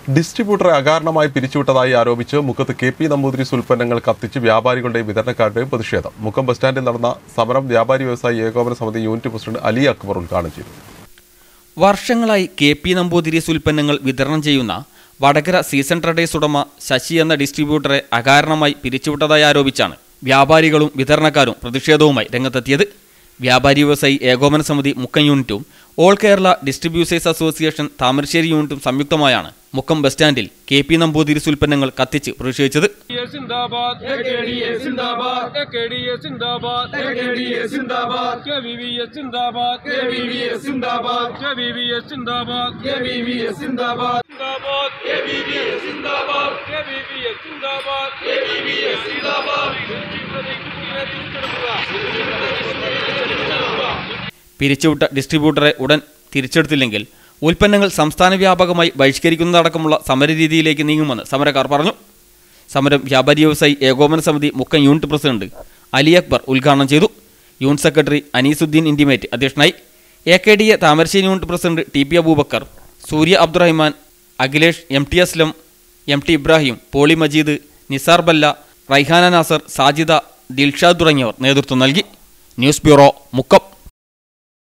ഡിസ്ട്രിബ്യൂട്ടറെ അകാരണമായി പിരിച്ചുവിട്ടതായി ആരോപിച്ച് മുക്കത്ത് കെ പി നമ്പൂതിരിസ് ഉൽപ്പന്നങ്ങൾ കത്തിച്ച് വ്യാപാരികളുടെയും വിതരണക്കാരുടെയും പ്രതിഷേധം മുക്കം ബസ് സ്റ്റാൻഡിൽ നടന്ന സമരം വ്യാപാരി വ്യവസായി ഏകോപന സമിതി യൂണിറ്റ് പ്രസിഡന്റ് അലി അക്ബർ ഉദ്ഘാടനം ചെയ്തു വർഷങ്ങളായി കെ പി നമ്പൂതിരീസ് ഉൽപ്പന്നങ്ങൾ വിതരണം ചെയ്യുന്ന വടകര സീസൺ ട്രഡേഴ്സ് ഉടമ ശശി എന്ന ഡിസ്ട്രിബ്യൂട്ടറെ അകാരണമായി പിരിച്ചുവിട്ടതായി ആരോപിച്ചാണ് വ്യാപാരികളും വിതരണക്കാരും പ്രതിഷേധവുമായി രംഗത്തെത്തിയത് വ്യാപാരി വ്യവസായി ഏകോപന സമിതി മുക്കം യൂണിറ്റും all Kerala distributors association Thamarassery യൂണിറ്റും സംയുക്തമായാണ് മുക്കം ബസ് സ്റ്റാൻഡിൽ കെ പി നമ്പൂതിരിസ് ഉൽപ്പന്നങ്ങൾ കത്തിച്ച് പ്രതിഷേധിച്ചത് ये जिंदाबाद एकेडीए जिंदाबाद एकेडीए जिंदाबाद एकेडीए जिंदाबाद केवीवीए जिंदाबाद केवीवीए जिंदाबाद केवीवीए जिंदाबाद केवीवीए जिंदाबाद जिंदाबाद केवीवीए जिंदाबाद केवीवीए जिंदाबाद केवीवीए जिंदाबाद പിരിച്ചുവിട്ട ഡിസ്ട്രിബ്യൂട്ടറെ ഉടൻ തിരിച്ചെടുത്തില്ലെങ്കിൽ ഉൽപ്പന്നങ്ങൾ സംസ്ഥാന വ്യാപകമായി ബഹിഷ്കരിക്കുന്നതടക്കമുള്ള സമരരീതിയിലേക്ക് നീങ്ങുമെന്ന് സമരക്കാർ പറഞ്ഞു സമരം വ്യാപാരി വ്യവസായി ഏകോപന സമിതി മുക്കം യൂണിറ്റ് പ്രസിഡന്റ് അലി അക്ബർ ഉദ്ഘാടനം ചെയ്തു യൂണിറ്റ് സെക്രട്ടറി അനീസുദ്ദീൻ ഇൻറ്റിമേറ്റ് അധ്യക്ഷനായി A K D A Thamarassery unit president T P Aboobacker Surya Abdurahman Akhilesh M T Aslam M T Ibrahim Poly Majeed Nisar Balla Raihana Nasar Sajida Dilshad തുടങ്ങിയവർ നേതൃത്വം നൽകി ന്യൂസ് ബ്യൂറോ മുക്കം